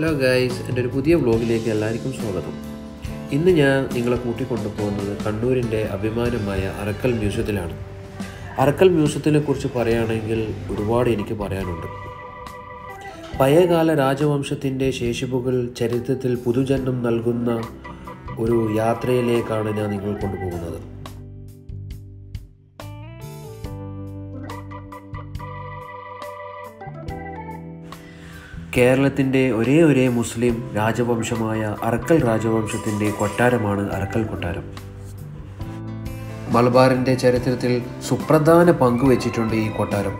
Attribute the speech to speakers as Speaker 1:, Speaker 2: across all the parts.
Speaker 1: hello guys എൻ്റെ ഒരു പുതിയ വ്ലോഗിലേക്ക് എല്ലാവർക്കും സ്വാഗതം ഇന്ന് ഞാൻ നിങ്ങളെ കൂട്ടിക്കൊണ്ടുപോകുന്നത് കണ്ണൂരിൻ്റെ അഭിമാനമായ അറക്കൽ മ്യൂസിയത്തിലാണ് അറക്കൽ മ്യൂസിയത്തിനെ കുറിച്ച് പറയുകയാണെങ്കിൽ ഒരുപാട് എനിക്ക് പറയാനുണ്ട് പഴയകാല രാജവംശത്തിൻ്റെ ശേഷിപ്പുകൾ ചരിത്രത്തിൽ പുതുജന്മം നൽകുന്ന ഒരു യാത്രയിലേക്കാണ് ഞാൻ നിങ്ങൾ കൊണ്ടുപോകുന്നത് കേരളത്തിൻ്റെ ഒരേ ഒരേ മുസ്ലിം രാജവംശമായ അറക്കൽ രാജവംശത്തിൻ്റെ കൊട്ടാരമാണ് അറക്കൽ കൊട്ടാരം മലബാറിൻ്റെ ചരിത്രത്തിൽ സുപ്രധാന പങ്ക് വച്ചിട്ടുണ്ട് ഈ കൊട്ടാരം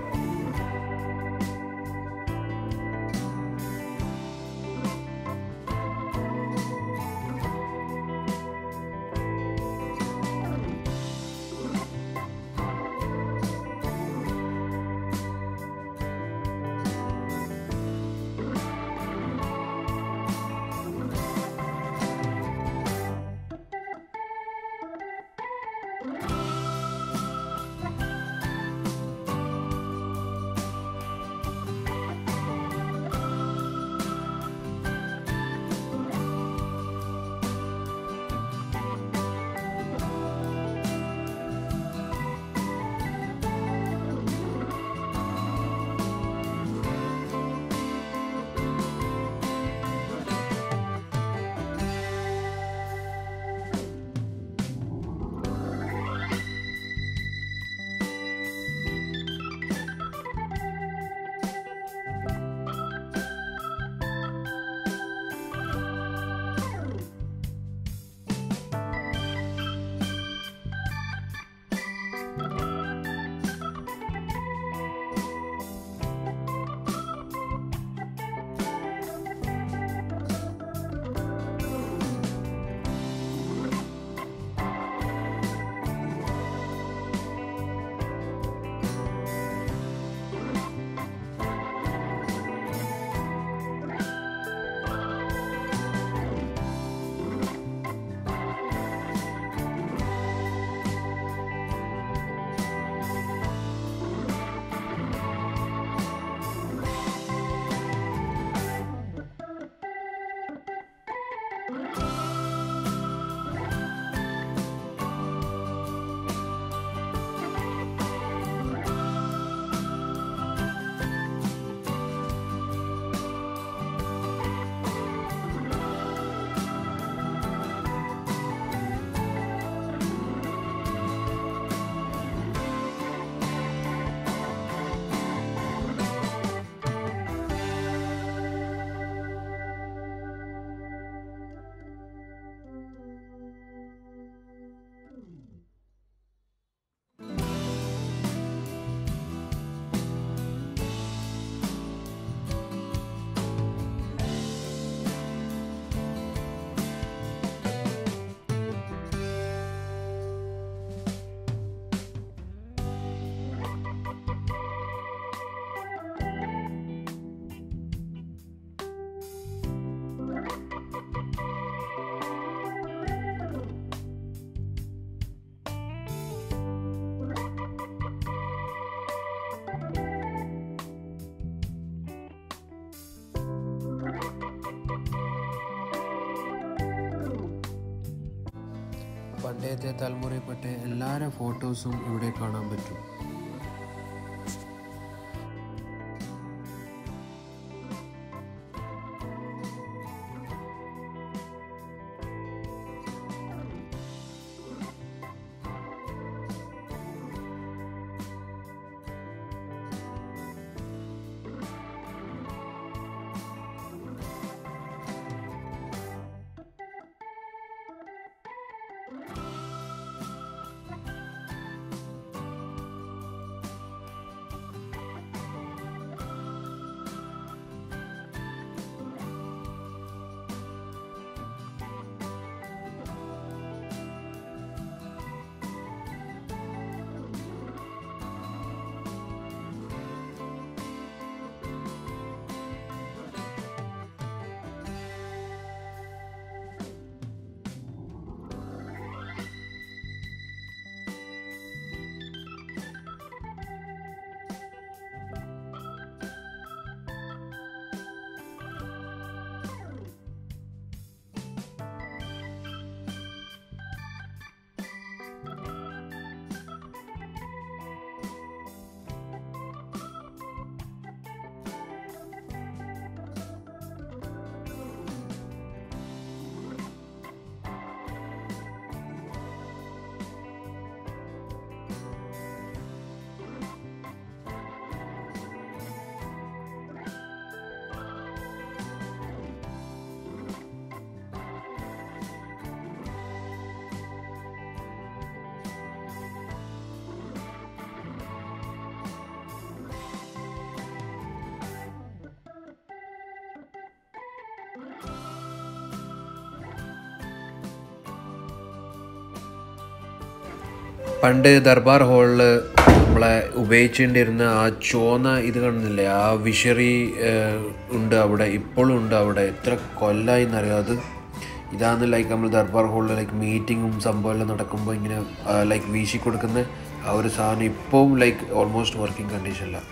Speaker 1: പണ്ടത്തെ തലമുറയിൽപ്പെട്ട എല്ലാവരുടെ ഫോട്ടോസും ഇവിടെ കാണാൻ പറ്റും പണ്ട് ദർബാർ ഹാളിൽ നമ്മളെ ഉപയോഗിച്ചുകൊണ്ടിരുന്ന ആ ചോന്ന ഇത് കാണുന്നില്ലേ ആ വിഷറി ഉണ്ട് അവിടെ ഇപ്പോഴും ഉണ്ട് അവിടെ എത്ര കൊല്ലായി എന്നറിയാം അത് ഇതാണ് ലൈക്ക് നമ്മൾ ദർബാർ ഹാളിൽ ലൈക്ക് മീറ്റിങ്ങും സംഭവമെല്ലാം നടക്കുമ്പോൾ ഇങ്ങനെ ലൈക്ക് വീശി കൊടുക്കുന്ന ആ ഒരു സാധനം ഇപ്പോഴും ലൈക്ക് ഓൾമോസ്റ്റ് വർക്കിംഗ് കണ്ടീഷനിലാണ്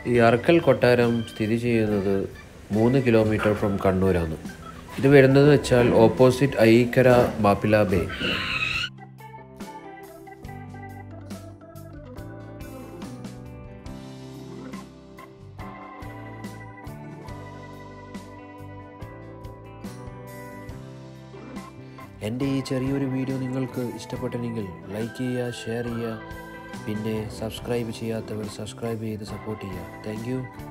Speaker 1: ഈ അറക്കൽ കൊട്ടാരം സ്ഥിതി ചെയ്യുന്നത് മൂന്ന് കിലോമീറ്റർ ഫ്രം കണ്ണൂരാണ് ഇത് വരുന്നത് വെച്ചാൽ ഓപ്പോസിറ്റ് അയീക്കര മാപ്പില ബേ എൻ്റെ ഈ ചെറിയൊരു വീഡിയോ നിങ്ങൾക്ക് ഇഷ്ടപ്പെട്ടെങ്കിൽ ലൈക്ക് ചെയ്യുക ഷെയർ ചെയ്യുക പിന്നെ സബ്സ്ക്രൈബ് ചെയ്യാത്തവർ സബ്സ്ക്രൈബ് ചെയ്ത് സപ്പോർട്ട് ചെയ്യുക താങ്ക്